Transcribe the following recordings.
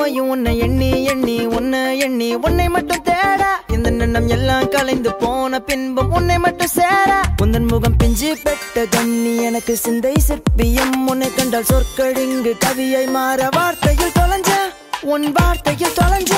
ஜென்மையும் உன்னை எண்ணி எண்ணி உன்னை எண்ணி உன்னை மட்டும் தேட இந்த எண்ணம் எல்லாம் கலைந்து போன பின்பும் உன்னை மட்டும் சேர உந்தன் முகம் பிஞ்சு பெட்ட கண்ணி எனக்கு சிந்தை சிற்பியம் உன்னை கண்டால் சொற்கடிங்கு கவியை மாற வார்த்தையில் தொலைஞ்ச உன் வார்த்தையில் தொலைஞ்ச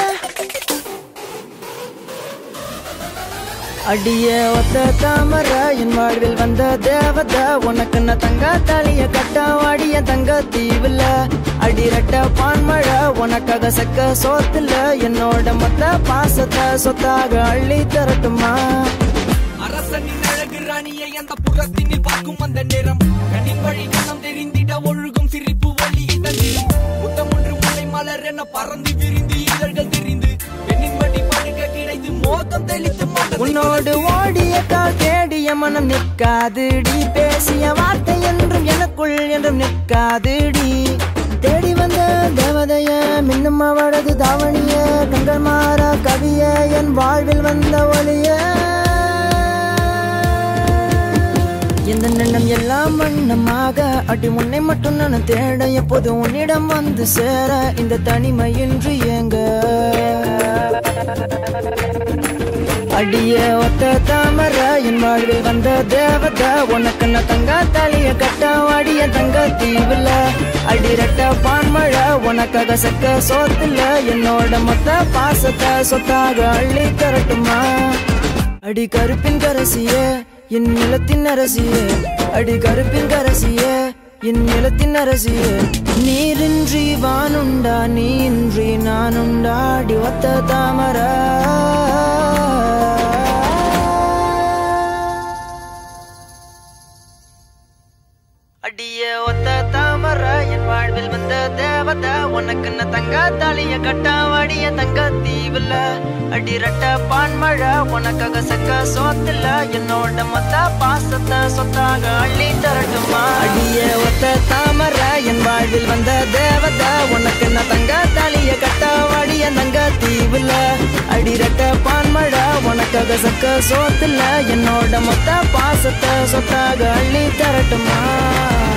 அடிய ஒத்த தாமர என் வாழ்வில் வந்த தேவத உனக்கு நான் தங்க தாலிய கட்டாவாடிய தங்க தீவுல அடிரட்ட பான்மழை உனக்காக சக்க சோத்துல என்னோட மொத்த பாசத்தை சொத்தாக அள்ளி தரட்டுமா அரசனின் அழகு ராணியை அந்த புறத்தினில் பார்க்கும் அந்த நேரம் கண்ணின் வழி கணம் தெரிந்திட ஒழுகும் சிரிப்பு வழி தந்திரும் புத்தம் ஒன்று முளை மலர் என பறந்து விரிந்து இதழ்கள் தெரிந்து பெண்ணின் வழி படுக்க கிடைத்து மோகம் தெளித்து மோகம் உன்னோடு ஓடிய கால் தேடிய மனம் நிற்காதுடி பேசிய வார்த்தை என்றும் எனக்குள் என்றும் நிற்காதுடி தேடி வந்த தேவதைய மின்னும் அவளது தாவணிய கண்கள் மாற கவிய என் வாழ்வில் வந்த ஒளிய இந்த எண்ணம் எல்லாம் வண்ணமாக அடி உன்னை மட்டும் நான் தேட எப்போது உன்னிடம் வந்து சேர இந்த தனிமையின்றி ஏங்க அடிய ஒத்த தாமர என் வாழ்வில் வந்த தேவத உனக்கு நான் தங்க தாலிய கட்டாவாடிய தங்க தீவுல அடிரட்ட பான்மழை உனக்காக சக்க சோத்துல என்னோட மொத்த பாசத்தை சொத்தாக அள்ளி தரட்டுமா அடி கருப்பின் கரசியே என் நிலத்தின் அரசியே அடி கருப்பின் கரசியே என் நிலத்தின் அரசியே நீரின்றி வானுண்டா நீன்றி நானுண்டா அடி ஒத்த தாமரா அடிய ஒத்த தாமர என் வாழ்வில் வந்த தேவத உனக்கு நான் தங்க தாலிய கட்டாவாடிய தங்க தீவுல அடிரட்ட பான்மழை உனக்காக சக்க சோத்துல என்னோட மொத்த பாசத்தை சொத்தாக அள்ளி தரட்டுமா அடிய ஒத்த தாமர என் வாழ்வில் வந்த தேவத உனக்கு நான் தங்க தாலிய கட்டாவாடிய தங்க தீவுல அடிரட்ட பான்மழை உனக்காக சக்க சோத்துல என்னோட மொத்த பாசத்தை சொத்தாக அள்ளி தரட்டுமா